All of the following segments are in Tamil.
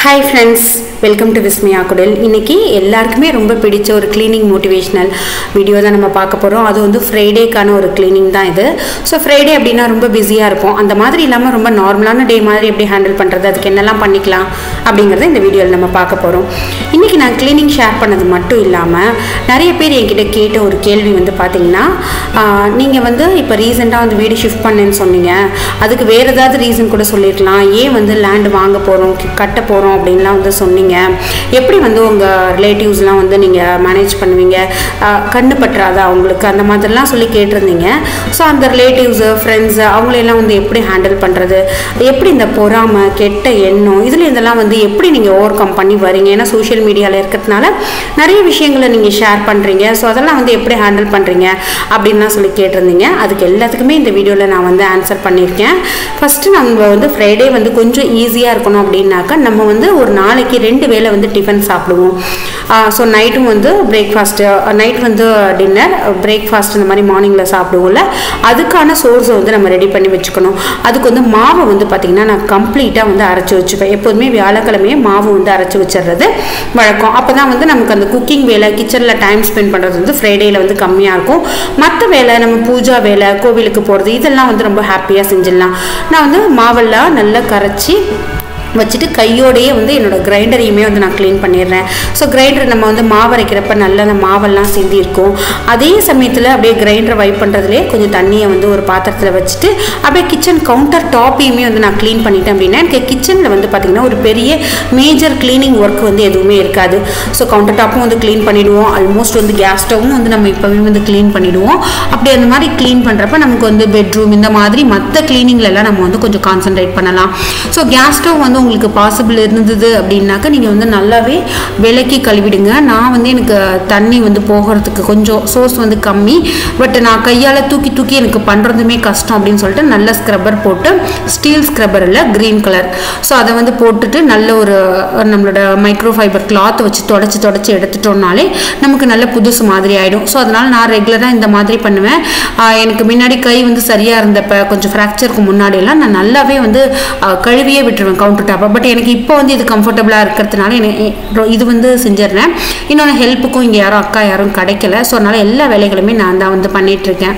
hi friends welcome to Vismaya குடல் இன்னைக்கு எல்லாருக்குமே ரொம்ப பிடிச்ச ஒரு க்ளீனிங் மோட்டிவேஷனல் வீடியோ தான் நம்ம பார்க்க போகிறோம் அது வந்து ஃப்ரைடேக்கான ஒரு க்ளீனிங் தான் இது ஸோ ஃப்ரைடே அப்படின்னா ரொம்ப பிஸியாக இருப்போம் அந்த மாதிரி இல்லாமல் ரொம்ப நார்மலான டே மாதிரி எப்படி ஹேண்டில் பண்ணுறது அதுக்கு என்னெல்லாம் பண்ணிக்கலாம் அப்படிங்கிறத இந்த வீடியோவில் நம்ம பார்க்க போகிறோம் இன்றைக்கி நான் க்ளீனிங் ஷேர் பண்ணது மட்டும் இல்லாமல் நிறைய பேர் என்கிட்ட கேட்ட ஒரு கேள்வி வந்து பார்த்தீங்கன்னா நீங்கள் வந்து இப்போ ரீசெண்டாக வந்து வீடு ஷிஃப்ட் பண்ணேன்னு சொன்னீங்க அதுக்கு வேறு ஏதாவது ரீசன் கூட சொல்லியிருக்கலாம் ஏன் வந்து லேண்ட் வாங்க போகிறோம் கட்ட போகிறோம் அப்படின்லாம் வந்து சொன்னீங்க எப்படி வந்து உங்கள் ரிலேட்டிவ்ஸ்லாம் வந்து நீங்கள் மேனேஜ் பண்ணுவீங்க ஆஹ் கண்ணு பற்றாதா அவங்களுக்கு அந்த மாதிரிலாம் சொல்லி கேட்டிருந்தீங்க ஸோ அந்த ரிலேட்டிவ்ஸு ஃப்ரெண்ட்ஸு அவங்களையெல்லாம் வந்து எப்படி ஹேண்டில் பண்ணுறது எப்படி இந்த பொறாமை கெட்ட எண்ணம் இதில் இதெல்லாம் வந்து எப்படி நீங்கள் ஓவர் கம் பண்ணி வரீங்க ஏன்னா சோஷியல் மீடியாவில் இருக்கிறதுனால நிறைய விஷயங்களை நீங்கள் ஷேர் பண்ணுறீங்க ஸோ அதெல்லாம் வந்து எப்படி ஹேண்டில் பண்ணுறீங்க அப்படின்லாம் சொல்லி கேட்டிருந்தீங்க அதுக்கு எல்லாத்துக்குமே இந்த வீடியோவில் நான் வந்து ஆன்சர் பண்ணியிருக்கேன் ஃபஸ்ட்டு நம்ம வந்து ஃப்ரைடே வந்து கொஞ்சம் ஈஸியாக இருக்கணும் அப்படின்னாக்கா நம்ம வந்து ஒரு நாளைக்கு ரெண்டு வேளை வந்து டிஃபன் சாப்பிடுவோம் ஸோ நைட்டும் வந்து பிரேக்ஃபாஸ்ட்டு நைட் வந்து டின்னர் பிரேக்ஃபாஸ்ட் இந்த மாதிரி மார்னிங்கில் சாப்பிடுவோம்ல அதுக்கான சோர்ஸை வந்து நம்ம ரெடி பண்ணி வச்சுக்கணும் அதுக்கு வந்து மாவை வந்து பார்த்திங்கன்னா நான் கம்ப்ளீட்டாக வந்து அரைச்சி வச்சுப்பேன் எப்போதுமே வியாழக்கிழமையே மாவு வந்து அரைச்சி வச்சிடுறது வழக்கம் அப்போ தான் வந்து நமக்கு அந்த குக்கிங் வேலை கிச்சனில் டைம் ஸ்பெண்ட் பண்ணுறது வந்து ஃப்ரைடேயில் வந்து கம்மியாக இருக்கும் மற்ற வேலை நம்ம பூஜா வேலை கோவிலுக்கு போகிறது இதெல்லாம் வந்து ரொம்ப ஹாப்பியாக செஞ்சிடலாம் நான் வந்து மாவெல்லாம் நல்லா கரைச்சி வச்சுட்டு கையோடையே வந்து என்னோட கிரைண்டரையுமே வந்து நான் க்ளீன் பண்ணிடுறேன் ஸோ கிரைண்டர் நம்ம வந்து மாவு அரைக்கிறப்ப நல்லா அந்த மாவெல்லாம் சிந்தி இருக்கும் அதே சமயத்தில் அப்படியே கிரைண்டரை வைப் பண்ணுறதுலேயே கொஞ்சம் தண்ணியை வந்து ஒரு பாத்திரத்தில் வச்சுட்டு அப்படியே கிச்சன் கவுண்டர் டாப்பையுமே வந்து நான் க்ளீன் பண்ணிட்டேன் அப்படின்னா எனக்கு கிச்சனில் வந்து பார்த்திங்கன்னா ஒரு பெரிய மேஜர் க்ளீனிங் ஒர்க் வந்து எதுவுமே இருக்காது ஸோ கவுண்டர் டாப்பும் வந்து க்ளீன் பண்ணிவிடுவோம் ஆல்மோஸ்ட் வந்து கேஸ் ஸ்டவ்வும் வந்து நம்ம இப்போவே வந்து க்ளீன் பண்ணிவிடுவோம் அப்படி அந்த மாதிரி க்ளீன் பண்ணுறப்ப நமக்கு வந்து பெட்ரூம் இந்த மாதிரி மற்ற க்ளீனிங்லலாம் நம்ம வந்து கொஞ்சம் கான்சென்ட்ரேட் பண்ணலாம் ஸோ கேஸ் ஸ்டவ் வந்து உங்களுக்கு பாசிபிள் இருந்தது அப்படின்னாக்கா நீங்கள் வந்து நல்லாவே விலக்கி கழுவிடுங்க நான் வந்து எனக்கு தண்ணி வந்து போகிறதுக்கு கொஞ்சம் சோர்ஸ் வந்து கம்மி பட் நான் கையால் தூக்கி தூக்கி எனக்கு பண்ணுறதுமே கஷ்டம் அப்படின்னு சொல்லிட்டு நல்ல ஸ்க்ரப்பர் போட்டு ஸ்டீல் ஸ்க்ரப்பர் இல்லை க்ரீன் கலர் ஸோ அதை வந்து போட்டுட்டு நல்ல ஒரு நம்மளோட மைக்ரோ ஃபைபர் கிளாத் வச்சு தொடச்சி தொடச்சி எடுத்துட்டோம்னாலே நமக்கு நல்ல புதுசு மாதிரி ஆகிடும் ஸோ அதனால் நான் ரெகுலராக இந்த மாதிரி பண்ணுவேன் ஆஹ் எனக்கு முன்னாடி கை வந்து சரியாக இருந்தப்ப கொஞ்சம் ஃப்ராக்சருக்கு முன்னாடியெல்லாம் நான் நல்லாவே வந்து ஆஹ் கழுவியே விட்டுருவேன் கவுண்டர் டாப்பை பட் எனக்கு இப்போ வந்து இது கம்ஃபர்டபுளாக இருக்கிறதுனால எனக்கு இது வந்து செஞ்சிடுறேன் இன்னொன்று ஹெல்ப்புக்கும் இங்கே யாரும் அக்கா யாரும் கிடைக்கல ஸோ அதனால் எல்லா வேலைகளுமே நான் தான் வந்து பண்ணிகிட்ருக்கேன்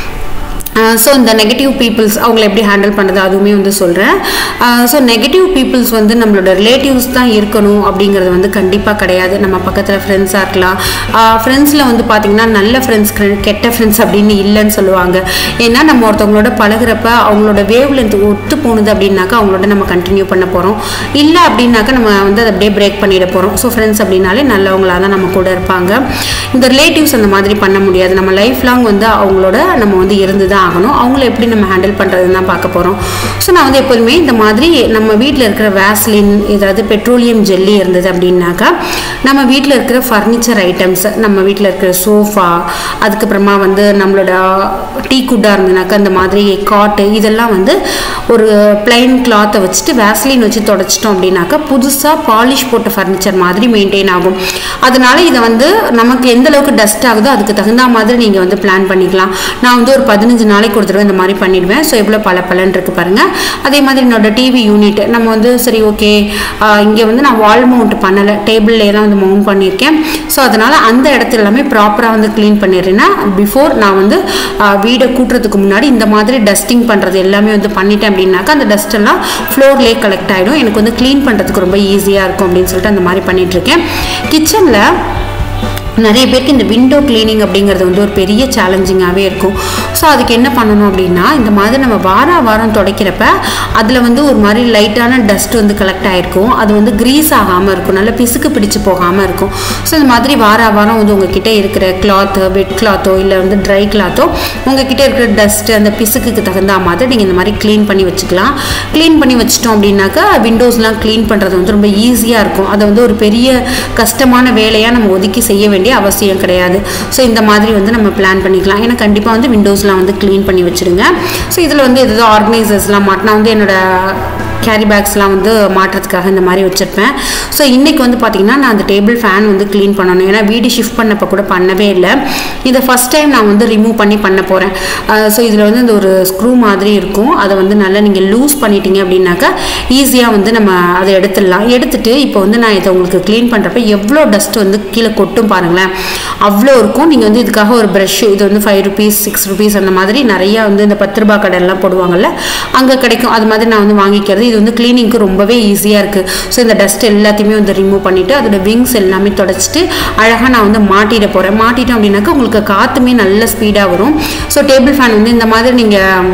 ஸோ இந்த நெகட்டிவ் பீப்புள்ஸ் அவங்கள எப்படி ஹேண்டில் பண்ணுறது அதுவுமே வந்து சொல்கிறேன் ஸோ நெகட்டிவ் பீப்புள்ஸ் வந்து நம்மளோட ரிலேட்டிவ்ஸ் தான் இருக்கணும் அப்படிங்கிறது வந்து கண்டிப்பாக கிடையாது நம்ம பக்கத்தில் ஃப்ரெண்ட்ஸாக இருக்கலாம் ஃப்ரெண்ட்ஸில் வந்து பார்த்திங்கன்னா நல்ல ஃப்ரெண்ட்ஸ் கெட்ட ஃப்ரெண்ட்ஸ் அப்படின்னு இல்லைன்னு சொல்லுவாங்க ஏன்னா நம்ம ஒருத்தவங்களோட பழகுறப்ப அவங்களோட வேவ் லென்த் ஒத்து போணுது அப்படின்னாக்கா அவங்களோட நம்ம கண்டினியூ பண்ண போகிறோம் இல்லை அப்படின்னாக்கா நம்ம வந்து அதை அப்படியே பிரேக் பண்ணிட போகிறோம் ஸோ ஃப்ரெண்ட்ஸ் அப்படின்னாலே நல்லவங்களாக தான் நம்ம கூட இருப்பாங்க இந்த ரிலேட்டிவ்ஸ் அந்த மாதிரி பண்ண முடியாது நம்ம லைஃப் லாங் வந்து அவங்களோட நம்ம வந்து இருந்து தான் ஆகணும் அவங்கள எப்படி நம்ம ஹேண்டில் பண்ணுறதுன்னு தான் பார்க்க போகிறோம் ஸோ நான் வந்து எப்போதுமே இந்த மாதிரி நம்ம வீட்டில் இருக்கிற வேஸ்லின் ஏதாவது பெட்ரோலியம் ஜெல்லி இருந்தது அப்படின்னாக்கா நம்ம வீட்டில் இருக்கிற ஃபர்னிச்சர் ஐட்டம்ஸ் நம்ம வீட்டில் இருக்கிற சோஃபா அதுக்கப்புறமா வந்து நம்மளோட டீ குட்டாக இருந்ததுனாக்கா அந்த மாதிரி காட்டு இதெல்லாம் வந்து ஒரு பிளைன் கிளாத்தை வச்சுட்டு வேஸ்லின் வச்சு தொடச்சிட்டோம் அப்படின்னாக்கா புதுசாக பாலிஷ் போட்ட ஃபர்னிச்சர் மாதிரி மெயின்டைன் ஆகும் அதனால இதை வந்து நமக்கு எந்த அளவுக்கு டஸ்ட் ஆகுதோ அதுக்கு தகுந்த மாதிரி நீங்கள் வந்து பிளான் பண்ணிக்கலாம் நான் வந்து ஒரு பதினஞ்சு நாளைக்கு ஒரு தடவை இந்த மாதிரி பண்ணிடுவேன் ஸோ எவ்வளோ பல பலன் இருக்கு பாருங்க அதே மாதிரி என்னோட டிவி யூனிட் நம்ம வந்து சரி ஓகே இங்கே வந்து நான் வால் மவுண்ட் பண்ணலை டேபிள்லே தான் வந்து மவுண்ட் பண்ணியிருக்கேன் ஸோ அதனால் அந்த இடத்துல எல்லாமே ப்ராப்பராக வந்து க்ளீன் பண்ணிடுறேன்னா பிஃபோர் நான் வந்து ஆஹ், வீடை கூட்டுறதுக்கு முன்னாடி இந்த மாதிரி டஸ்டிங் பண்ணுறது எல்லாமே வந்து பண்ணிட்டேன் அப்படின்னாக்கா அந்த டஸ்ட் எல்லாம் ஃப்ளோர்லேயே கலெக்ட் ஆகிடும் எனக்கு வந்து க்ளீன் பண்ணுறதுக்கு ரொம்ப ஈஸியாக இருக்கும் அப்படின்னு சொல்லிட்டு அந்த மாதிரி பண்ணிகிட்ருக்கேன் கிச்சனில் நிறைய பேருக்கு இந்த விண்டோ கிளீனிங் அப்படிங்கிறது வந்து ஒரு பெரிய சேலஞ்சிங்காகவே இருக்கும் ஸோ அதுக்கு என்ன பண்ணணும் அப்படின்னா இந்த மாதிரி நம்ம வார வாரம் துடைக்கிறப்ப அதில் வந்து ஒரு மாதிரி லைட்டான டஸ்ட் வந்து கலெக்ட் ஆகிருக்கும் அது வந்து க்ரீஸ் ஆகாமல் இருக்கும் நல்லா பிசுக்கு பிடிச்சு போகாமல் இருக்கும் ஸோ இந்த மாதிரி வார வாரம் வந்து உங்ககிட்ட இருக்கிற கிளாத்து வெட் கிளாத்தோ இல்லை வந்து ட்ரை கிளாத்தோ உங்ககிட்ட இருக்கிற டஸ்ட்டு அந்த பிசுக்குக்கு தகுந்த மாதிரி நீங்கள் இந்த மாதிரி க்ளீன் பண்ணி வச்சுக்கலாம் க்ளீன் பண்ணி வச்சிட்டோம் அப்படின்னாக்கா விண்டோஸ்லாம் க்ளீன் பண்ணுறது வந்து ரொம்ப ஈஸியாக இருக்கும் அதை வந்து ஒரு பெரிய கஷ்டமான வேலையாக நம்ம ஒதுக்கி செய்ய வேண்டிய அவசியம் கிடையாது ஸோ இந்த மாதிரி வந்து நம்ம பிளான் பண்ணிக்கலாம் ஏன்னா கண்டிப்பாக வந்து விண்டோஸ்லாம் வந்து க்ளீன் பண்ணி வச்சுருங்க ஸோ இதில் வந்து எதாவது ஆர்கனைசர்ஸ்லாம் மாட்டினா வந்து என்னோட கேரி பேக்ஸ்லாம் வந்து மாட்டுறதுக்காக இந்த மாதிரி வச்சுருப்பேன் ஸோ இன்றைக்கி வந்து பார்த்திங்கன்னா நான் அந்த டேபிள் ஃபேன் வந்து க்ளீன் பண்ணணும் ஏன்னா வீடு ஷிஃப்ட் பண்ணப்போ கூட பண்ணவே இல்லை இதை ஃபஸ்ட் டைம் நான் வந்து ரிமூவ் பண்ணி பண்ண போகிறேன் ஸோ இதில் வந்து இந்த ஒரு ஸ்க்ரூ மாதிரி இருக்கும் அதை வந்து நல்லா நீங்கள் லூஸ் பண்ணிட்டீங்க அப்படின்னாக்கா ஈஸியாக வந்து நம்ம அதை எடுத்துடலாம் எடுத்துட்டு இப்போ வந்து நான் இதை உங்களுக்கு க்ளீன் பண்ணுறப்ப எவ்வளோ டஸ்ட் வந்து கீழே கொட்டும் பாருங்களேன் அவ்வளோ இருக்கும் நீங்கள் வந்து இதுக்காக ஒரு ப்ரஷ் இது வந்து ஃபைவ் ருபீஸ் சிக்ஸ் ருபீஸ் அந்த மாதிரி நிறையா வந்து இந்த பத்து ரூபா கடையெல்லாம் போடுவாங்கல்ல அங்கே கிடைக்கும் அது மாதிரி நான் வந்து வாங்கிக்கிறது இது வந்து க்ளீனிங்க்கு ரொம்பவே ஈஸியாக இருக்குது ஸோ இந்த டஸ்ட் எல்லாத்தையுமே வந்து ரிமூவ் பண்ணிவிட்டு அதோட விங்ஸ் எல்லாமே தொடச்சிட்டு அழகாக நான் வந்து மாட்டிட போகிறேன் மாட்டிட்டேன் அப்படின்னாக்கா உங்களுக்கு காற்றுமே நல்ல ஸ்பீடாக வரும் ஸோ டேபிள் ஃபேன் வந்து இந்த மாதிரி நீங்கள்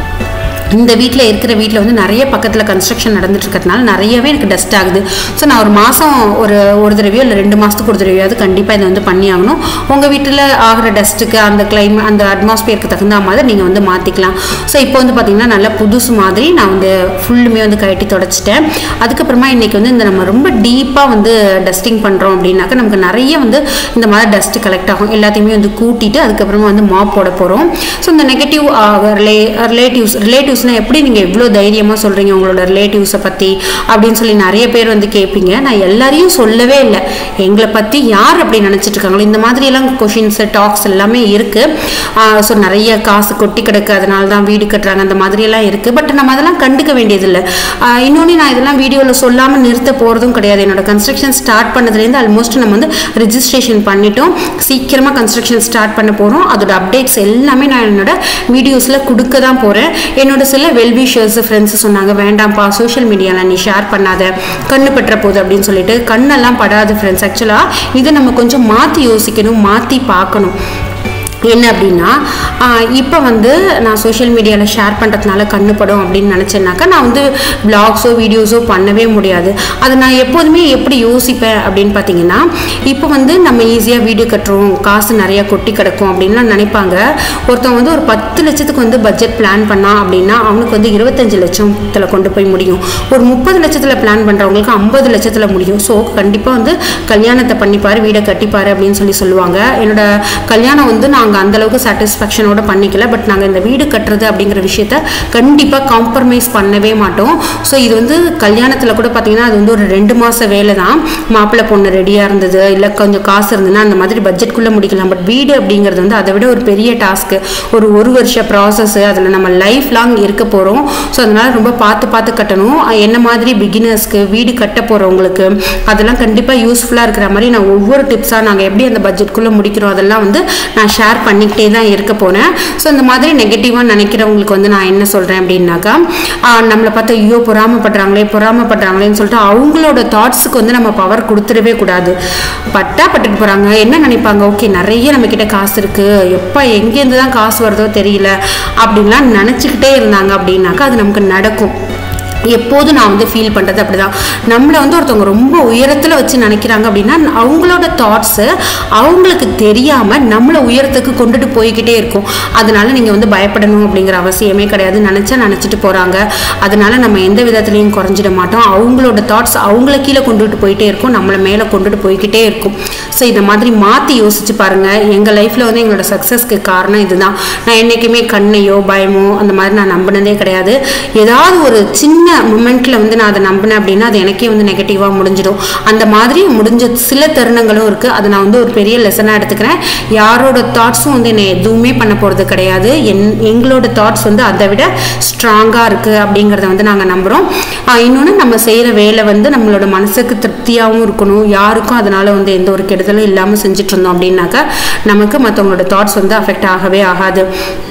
இந்த வீட்டில் இருக்கிற வீட்டில் வந்து நிறைய பக்கத்தில் கன்ஸ்ட்ரக்ஷன் நடந்துட்டு இருக்கிறதுனால நிறையவே எனக்கு டஸ்ட் ஆகுது ஸோ நான் ஒரு மாதம் ஒரு ஒரு தடவையோ இல்லை ரெண்டு மாதத்துக்கு ஒரு தடவையாவது கண்டிப்பாக இதை வந்து பண்ணி ஆகணும் உங்கள் வீட்டில் ஆகிற டஸ்ட்டுக்கு அந்த கிளைம் அந்த அட்மாஸ்பியருக்கு தகுந்த மாதிரி நீங்கள் வந்து மாற்றிக்கலாம் ஸோ இப்போ வந்து பார்த்திங்கன்னா நல்லா புதுசு மாதிரி நான் வந்து ஃபுல்லுமே வந்து கழட்டி தொடச்சிட்டேன் அதுக்கப்புறமா இன்றைக்கி வந்து இந்த நம்ம ரொம்ப டீப்பாக வந்து டஸ்டிங் பண்ணுறோம் அப்படின்னாக்கா நமக்கு நிறைய வந்து இந்த மாதிரி டஸ்ட் கலெக்ட் ஆகும் எல்லாத்தையுமே வந்து கூட்டிட்டு அதுக்கப்புறமா வந்து மாப் போட போகிறோம் ஸோ இந்த நெகட்டிவ் ரிலே ரிலேட்டிவ்ஸ் ரிலேட்டிவ்ஸ்னால் எப்படி நீங்கள் எவ்வளோ தைரியமாக சொல்கிறீங்க உங்களோட ரிலேட்டிவ்ஸை பற்றி அப்படின்னு சொல்லி நிறைய பேர் வந்து கேட்பீங்க நான் எல்லாரையும் சொல்லவே இல்லை எங்களை பற்றி யார் அப்படி நினச்சிட்டு இருக்காங்களோ இந்த மாதிரியெல்லாம் கொஷின்ஸ் டாக்ஸ் எல்லாமே இருக்குது ஸோ நிறைய காசு கொட்டி கிடக்கு அதனால தான் வீடு கட்டுறாங்க அந்த மாதிரியெல்லாம் இருக்குது பட் நம்ம அதெல்லாம் கண்டுக்க வேண்டியதில்லை இன்னொன்று நான் இதெல்லாம் வீடியோவில் சொல்லாமல் நிறுத்த போகிறதும் கிடையாது என்னோட கன்ஸ்ட்ரக்ஷன் ஸ்டார்ட் பண்ணதுலேருந்து ஆல்மோஸ்ட் நம்ம வந்து ரிஜிஸ்ட்ரேஷன் பண்ணிட்டோம் சீக்கிரமாக கன்ஸ்ட்ரக்ஷன் ஸ்டார்ட் பண்ண போகிறோம் அதோட அப்டேட்ஸ் எல்லாமே நான் என்னோட வீடியோஸில் கொடுக்க தான் போகிறேன் என்னோட சில வெல்விஷர்ஸ் ஃப்ரெண்ட்ஸ் சொன்னாங்க வேண்டாம்ப்பா சோஷியல் மீடியாவில் நீ ஷேர் பண்ணாத கண்ணு பற்ற போகுது அப்படின்னு சொல்லிட்டு கண்ணெல்லாம் படாது ஃப்ரெண்ட்ஸ் ஆக்சுவலாக இதை நம்ம கொஞ்சம் மாற்றி யோசிக்கணும் மாற்றி பார்க்கணும் என்ன அப்படின்னா இப்போ வந்து நான் சோஷியல் மீடியாவில் ஷேர் பண்ணுறதுனால கண்ணுப்படும் அப்படின்னு நினச்சேன்னாக்கா நான் வந்து பிளாக்ஸோ வீடியோஸோ பண்ணவே முடியாது அதை நான் எப்போதுமே எப்படி யோசிப்பேன் அப்படின்னு பார்த்தீங்கன்னா இப்போ வந்து நம்ம ஈஸியாக வீடியோ கட்டுறோம் காசு நிறையா கொட்டி கிடக்கும் அப்படின்லாம் நினைப்பாங்க ஒருத்தவங்க வந்து ஒரு பத்து லட்சத்துக்கு வந்து பட்ஜெட் பிளான் பண்ணான் அப்படின்னா அவனுக்கு வந்து இருபத்தஞ்சு லட்சத்தில் கொண்டு போய் முடியும் ஒரு முப்பது லட்சத்தில் பிளான் பண்ணுறவங்களுக்கு ஐம்பது லட்சத்தில் முடியும் ஸோ கண்டிப்பாக வந்து கல்யாணத்தை பண்ணிப்பார் வீடை கட்டிப்பார் அப்படின்னு சொல்லி சொல்லுவாங்க என்னோட கல்யாணம் வந்து நாங்கள் நாங்கள் அந்தளவுக்கு சாட்டிஸ்ஃபேக்ஷனோட பண்ணிக்கல பட் நாங்கள் இந்த வீடு கட்டுறது அப்படிங்கிற விஷயத்த கண்டிப்பாக காம்ப்ரமைஸ் பண்ணவே மாட்டோம் ஸோ இது வந்து கல்யாணத்தில் கூட பார்த்தீங்கன்னா அது வந்து ஒரு ரெண்டு மாத வேலை தான் மாப்பிள்ளை பொண்ணு ரெடியாக இருந்தது இல்லை கொஞ்சம் காசு இருந்ததுன்னா அந்த மாதிரி பட்ஜெட்குள்ளே முடிக்கலாம் பட் வீடு அப்படிங்கிறது வந்து அதை விட ஒரு பெரிய டாஸ்க்கு ஒரு ஒரு வருஷ ப்ராசஸ் அதில் நம்ம லைஃப் லாங் இருக்க போகிறோம் ஸோ அதனால் ரொம்ப பார்த்து பார்த்து கட்டணும் என்ன மாதிரி பிகினர்ஸ்க்கு வீடு கட்ட போகிறவங்களுக்கு அதெல்லாம் கண்டிப்பாக யூஸ்ஃபுல்லாக இருக்கிற மாதிரி நான் ஒவ்வொரு டிப்ஸாக நாங்கள் எப்படி அந்த பட்ஜெட்குள்ளே முடிக்கிறோம் அதெல்லாம் வந்து நான் ஷேர் பண்ணிக்கிட்டே தான் இருக்க போனேன் ஸோ இந்த மாதிரி நெகட்டிவாக நினைக்கிறவங்களுக்கு வந்து நான் என்ன சொல்கிறேன் அப்படின்னாக்கா நம்மளை பார்த்து ஐயோ பொறாமப்படுறாங்களே பொறாமப்படுறாங்களேன்னு சொல்லிட்டு அவங்களோட தாட்ஸுக்கு வந்து நம்ம பவர் கொடுத்துடவே கூடாது பட்டா பட்டுட்டு போகிறாங்க என்ன நினைப்பாங்க ஓகே நிறைய நம்மக்கிட்ட காசு இருக்குது எப்போ எங்கேருந்து தான் காசு வருதோ தெரியல அப்படின்லாம் நினச்சிக்கிட்டே இருந்தாங்க அப்படின்னாக்கா அது நமக்கு நடக்கும் எப்போதும் நான் வந்து ஃபீல் பண்ணுறது அப்படி தான் நம்மளை வந்து ஒருத்தவங்க ரொம்ப உயரத்தில் வச்சு நினைக்கிறாங்க அப்படின்னா அவங்களோட தாட்ஸு அவங்களுக்கு தெரியாமல் நம்மளை உயரத்துக்கு கொண்டுட்டு போய்கிட்டே இருக்கும் அதனால நீங்கள் வந்து பயப்படணும் அப்படிங்கிற அவசியமே கிடையாது நினச்சா நினச்சிட்டு போகிறாங்க அதனால நம்ம எந்த விதத்துலையும் குறைஞ்சிட மாட்டோம் அவங்களோட தாட்ஸ் அவங்கள கீழே கொண்டுட்டு போயிட்டே இருக்கும் நம்மளை மேலே கொண்டுட்டு போய்கிட்டே இருக்கும் ஸோ இந்த மாதிரி மாற்றி யோசிச்சு பாருங்கள் எங்கள் லைஃப்பில் வந்து எங்களோட சக்ஸஸ்க்கு காரணம் இதுதான் நான் என்றைக்குமே கண்ணையோ பயமோ அந்த மாதிரி நான் நம்பினதே கிடையாது ஏதாவது ஒரு சின்ன மூமெண்ட்டில் வந்து நான் அதை நம்பினேன் அப்படின்னா அது எனக்கே வந்து நெகட்டிவாக முடிஞ்சிடும் அந்த மாதிரி முடிஞ்ச சில தருணங்களும் இருக்குது அதை நான் வந்து ஒரு பெரிய லெசனாக எடுத்துக்கிறேன் யாரோட தாட்ஸும் வந்து என்னை எதுவுமே பண்ண போகிறது கிடையாது என் எங்களோட தாட்ஸ் வந்து அதை விட ஸ்ட்ராங்காக இருக்குது அப்படிங்கிறத வந்து நாங்கள் நம்புகிறோம் இன்னொன்று நம்ம செய்கிற வேலை வந்து நம்மளோட மனசுக்கு திருப்தியாகவும் இருக்கணும் யாருக்கும் அதனால் வந்து எந்த ஒரு கெடுதலும் இல்லாமல் செஞ்சுட்டு இருந்தோம் அப்படின்னாக்கா நமக்கு மற்றவங்களோட தாட்ஸ் வந்து அஃபெக்ட் ஆகவே ஆகாது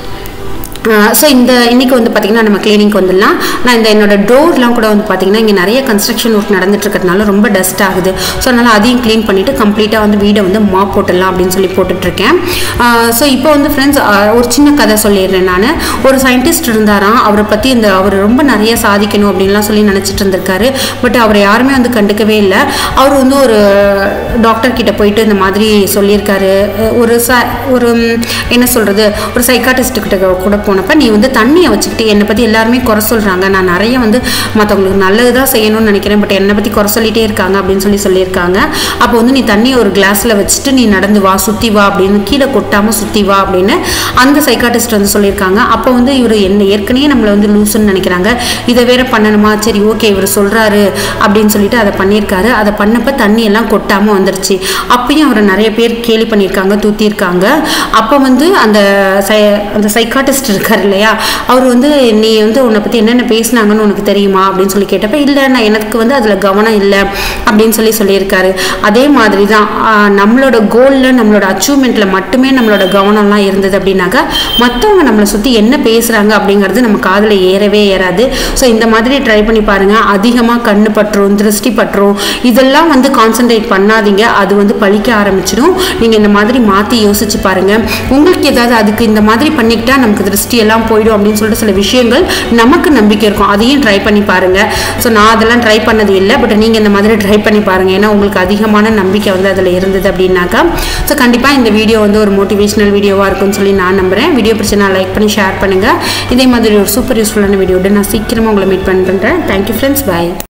ஸோ இந்த இன்னைக்கு வந்து பார்த்திங்கன்னா நம்ம கிளீனிங்க்கு வந்துடலாம் நான் இந்த என்னோட டோர்லாம் கூட வந்து பார்த்திங்கன்னா இங்கே நிறைய கன்ஸ்ட்ரக்ஷன் ஒர்க் நடந்துட்டு இருக்கிறதுனால ரொம்ப டஸ்ட் ஆகுது ஸோ அதனால் அதையும் க்ளீன் பண்ணிவிட்டு கம்ப்ளீட்டாக வந்து வீடை வந்து மாப் போட்டுடலாம் அப்படின்னு சொல்லி போட்டுட்ருக்கேன் ஸோ இப்போ வந்து ஃப்ரெண்ட்ஸ் ஒரு சின்ன கதை சொல்லிடுறேன் நான் ஒரு சயின்டிஸ்ட் இருந்தாராம் அவரை பற்றி இந்த அவர் ரொம்ப நிறைய சாதிக்கணும் அப்படின்லாம் சொல்லி நினச்சிட்டு இருந்திருக்காரு பட் அவரை யாருமே வந்து கண்டுக்கவே இல்லை அவர் வந்து ஒரு டாக்டர் கிட்ட போயிட்டு இந்த மாதிரி சொல்லியிருக்காரு ஒரு ச ஒரு என்ன சொல்கிறது ஒரு சைக்காட்டிஸ்ட் கிட்ட கூட போனப்ப நீ வந்து தண்ணியை வச்சுக்கிட்டு என்னை பற்றி எல்லாருமே குறை சொல்கிறாங்க நான் நிறைய வந்து மற்றவங்களுக்கு நல்லது தான் செய்யணும்னு நினைக்கிறேன் பட் என்னை பற்றி குறை சொல்லிட்டே இருக்காங்க அப்படின்னு சொல்லி சொல்லியிருக்காங்க அப்போ வந்து நீ தண்ணியை ஒரு கிளாஸில் வச்சுட்டு நீ நடந்து வா சுற்றி வா அப்படின்னு கீழே கொட்டாமல் சுற்றி வா அப்படின்னு அந்த சைக்காட்டிஸ்ட் வந்து சொல்லியிருக்காங்க அப்போ வந்து இவர் என்ன ஏற்கனவே நம்மளை வந்து லூசுன்னு நினைக்கிறாங்க இதை வேற பண்ணணுமா சரி ஓகே இவர் சொல்கிறாரு அப்படின்னு சொல்லிட்டு அதை பண்ணியிருக்காரு அதை பண்ணப்ப தண்ணி எல்லாம் கொட்டாமல் வந்துருச்சு அப்பயும் அவரை நிறைய பேர் கேலி பண்ணியிருக்காங்க தூத்தியிருக்காங்க அப்போ வந்து அந்த சை அந்த சைக்காட்டிஸ்ட் இருக்கார் இல்லையா அவர் வந்து நீ வந்து உன்னை பற்றி என்னென்ன பேசுனாங்கன்னு உனக்கு தெரியுமா அப்படின்னு சொல்லி கேட்டப்ப இல்லை நான் எனக்கு வந்து அதில் கவனம் இல்லை அப்படின்னு சொல்லி சொல்லியிருக்காரு அதே மாதிரி தான் ஆஹ், நம்மளோட கோலில் நம்மளோட அச்சீவ்மெண்ட்டில் மட்டுமே நம்மளோட கவனம்லாம் இருந்தது அப்படின்னாக்கா மற்றவங்க நம்மளை சுற்றி என்ன பேசுகிறாங்க அப்படிங்கிறது நம்ம காதில் ஏறவே ஏறாது ஸோ இந்த மாதிரி ட்ரை பண்ணி பாருங்கள் அதிகமாக கண்ணு பற்றும் திருஷ்டி பற்றும் இதெல்லாம் வந்து கான்சென்ட்ரேட் பண்ணாதீங்க அது வந்து பழிக்க ஆரம்பிச்சிடும் நீங்கள் இந்த மாதிரி மாற்றி யோசிச்சு பாருங்கள் உங்களுக்கு ஏதாவது அதுக்கு இந்த மாதிரி பண்ணிக்கிட்டா நமக்கு திருஷ்டி எல்லாம் போயிடும் அப்படின்னு சொல்லிட்டு சில விஷயங்கள் நமக்கு நம்பிக்கை இருக்கும் அதையும் ட்ரை பண்ணி பாருங்கள் ஸோ நான் அதெல்லாம் ட்ரை பண்ணது இல்லை பட் நீங்கள் இந்த மாதிரி ட்ரை பண்ணி பாருங்கள் ஏன்னா உங்களுக்கு அதிகமான நம்பிக்கை வந்து அதில் இருந்தது அப்படின்னாக்கா ஸோ கண்டிப்பாக இந்த வீடியோ வந்து ஒரு மோட்டிவேஷனல் வீடியோவாக இருக்கும்னு சொல்லி நான் நம்புகிறேன் வீடியோ பிடிச்சா லைக் பண்ணி ஷேர் பண்ணுங்கள் இதே மாதிரி ஒரு சூப்பர் யூஸ்ஃபுல்லான வீடியோட நான் சீக்கிரமாக உங்களை மீட் பண்ணுறேன் தேங்க்யூ ஃப்ரெண்ட்ஸ் பாய்